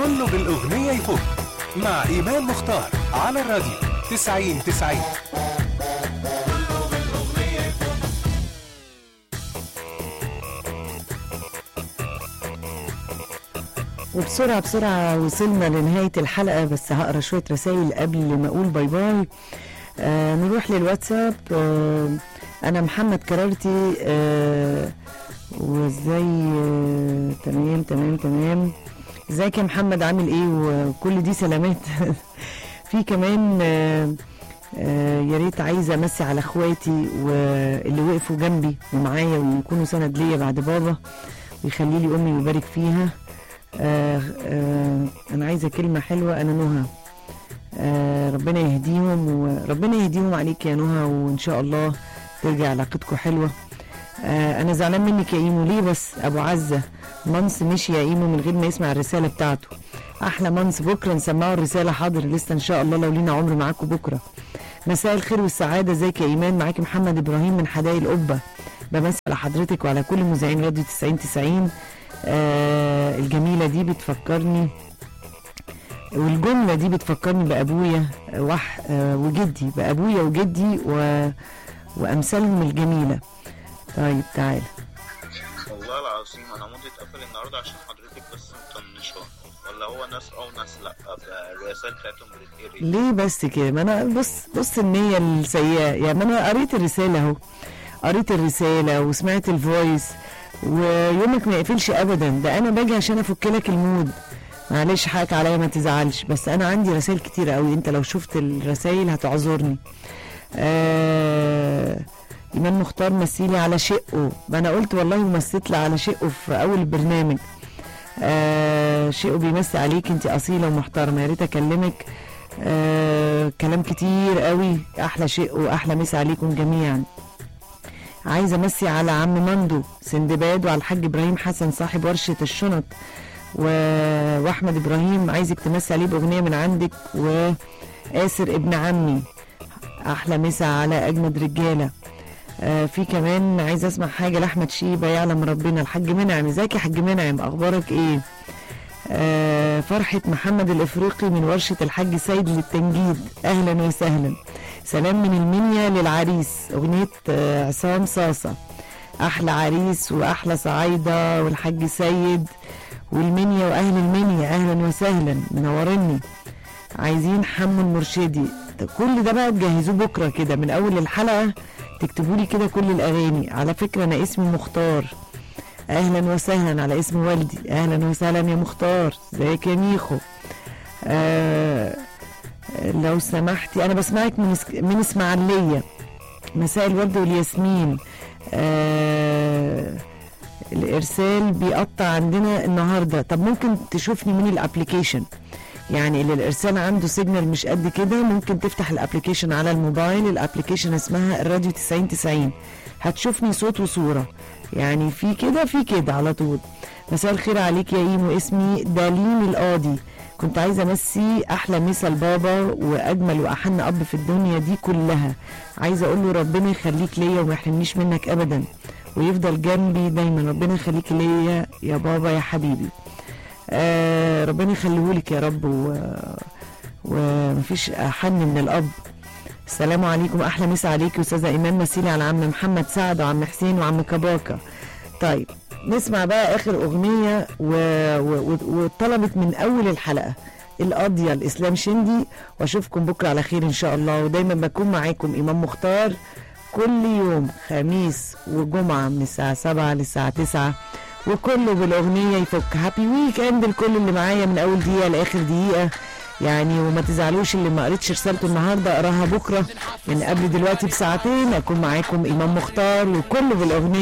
كله بالأغنية يفك مع إيمان مختار على الراديو 90 90 وبسرعة بسرعة وصلنا لنهاية الحلقة بس هقرا شوية رسائل قبل ما أقول باي باي آه نروح للواتساب آه أنا محمد كرارتي آه وازاي آه تمام تمام تمام ازيك يا محمد عامل ايه وكل دي سلامات في كمان آه آه يا ريت عايزه امسي على اخواتي واللي وقفوا جنبي ومعايا ويكونوا سند ليا بعد بابا ويخلي لي امي ويبارك فيها آه آه انا عايزه كلمه حلوه انا نهى آه ربنا يهديهم وربنا يهديهم عليك يا نهى وان شاء الله ترجع علاقتكم حلوه آه انا زعلان منك يا ايمو ليه بس ابو عزه منص مشي يا ايمو من غير ما يسمع الرساله بتاعته احلى منص بكره نسمعه الرساله حاضر لسه ان شاء الله لو لينا عمر معاكم بكره مساء الخير والسعاده ازيك يا ايمان معاكي محمد ابراهيم من حدائق القبه بمسي على حضرتك وعلى كل مذيعين راديو 90 90 آه الجميله دي بتفكرني والجمله دي بتفكرني بابويا وح آه وجدي بابويا وجدي و وامثالهم الجميله طيب تعالى والله العظيم انا مودي اتقفل النهارده عشان حضرتك بس مطنشه ولا هو ناس او ناس لا بقى الرسائل بتاعتهم بتتقري ليه بس كده ما انا بص بص النية السيئة يعني ما انا قريت الرسالة اهو قريت الرسالة وسمعت الفويس ويومك ما يقفلش ابدا ده انا باجي عشان افك لك المود معلش حقك عليا ما تزعلش بس انا عندي رسائل كتيرة قوي انت لو شفت الرسائل هتعذرني آه ايمان مختار مثيلي على شقه ما انا قلت والله مثلت لي على شقه في اول البرنامج آه شقه بيمسي عليك انت اصيله ومحترمه يا ريت اكلمك آه كلام كتير قوي احلى شق واحلى مسا عليكم جميعا عايزه امسي على عم مندو سندباد وعلى الحاج ابراهيم حسن صاحب ورشه الشنط و... واحمد ابراهيم عايزك تمسي عليه باغنيه من عندك واسر ابن عمي احلى مسا على اجمد رجاله آه في كمان عايز اسمع حاجه لاحمد شيبه يعلم ربنا الحاج منعم ازيك يا حاج منعم اخبارك ايه آه فرحه محمد الافريقي من ورشه الحاج سيد للتنجيد اهلا وسهلا سلام من المنيا للعريس اغنيه آه عصام صاصه احلى عريس واحلى صعايده والحاج سيد والمنيا واهل المنيا اهلا وسهلا منورني عايزين حمو المرشدي كل ده بقى تجهزوه بكره كده من اول الحلقه تكتبوا لي كده كل الاغاني على فكره انا اسمي مختار اهلا وسهلا على اسم والدي اهلا وسهلا يا مختار ازيك يا ميخو آه لو سمحتي انا بسمعك من اسك... من اسماعيليه مساء الورد والياسمين آه الارسال بيقطع عندنا النهارده طب ممكن تشوفني من الابليكيشن يعني اللي الارسال عنده سيجنال مش قد كده ممكن تفتح الابلكيشن على الموبايل الابلكيشن اسمها الراديو 90 90 هتشوفني صوت وصوره يعني في كده في كده على طول مساء الخير عليك يا ايمو اسمي دالين القاضي كنت عايزه امسي احلى مسا لبابا واجمل واحن اب في الدنيا دي كلها عايزه اقول له ربنا يخليك ليا وما يحرمنيش منك ابدا ويفضل جنبي دايما ربنا يخليك ليا يا بابا يا حبيبي آه ربنا يخليهولك يا رب و... ومفيش احن من الاب السلام عليكم احلى مسا عليك استاذه ايمان مسيلي على عم محمد سعد وعم حسين وعم كباكا طيب نسمع بقى اخر اغنيه وطلبت و... و... من اول الحلقه القاضيه الاسلام شندي واشوفكم بكره على خير ان شاء الله ودايما بكون معاكم امام مختار كل يوم خميس وجمعه من الساعه 7 للساعه 9 وكله بالاغنيه يفك هابي ويك اند الكل اللي معايا من اول دقيقه لاخر دقيقه يعني وما تزعلوش اللي ما قريتش رسالته النهارده اقراها بكره من قبل دلوقتي بساعتين اكون معاكم امام مختار وكله بالاغنيه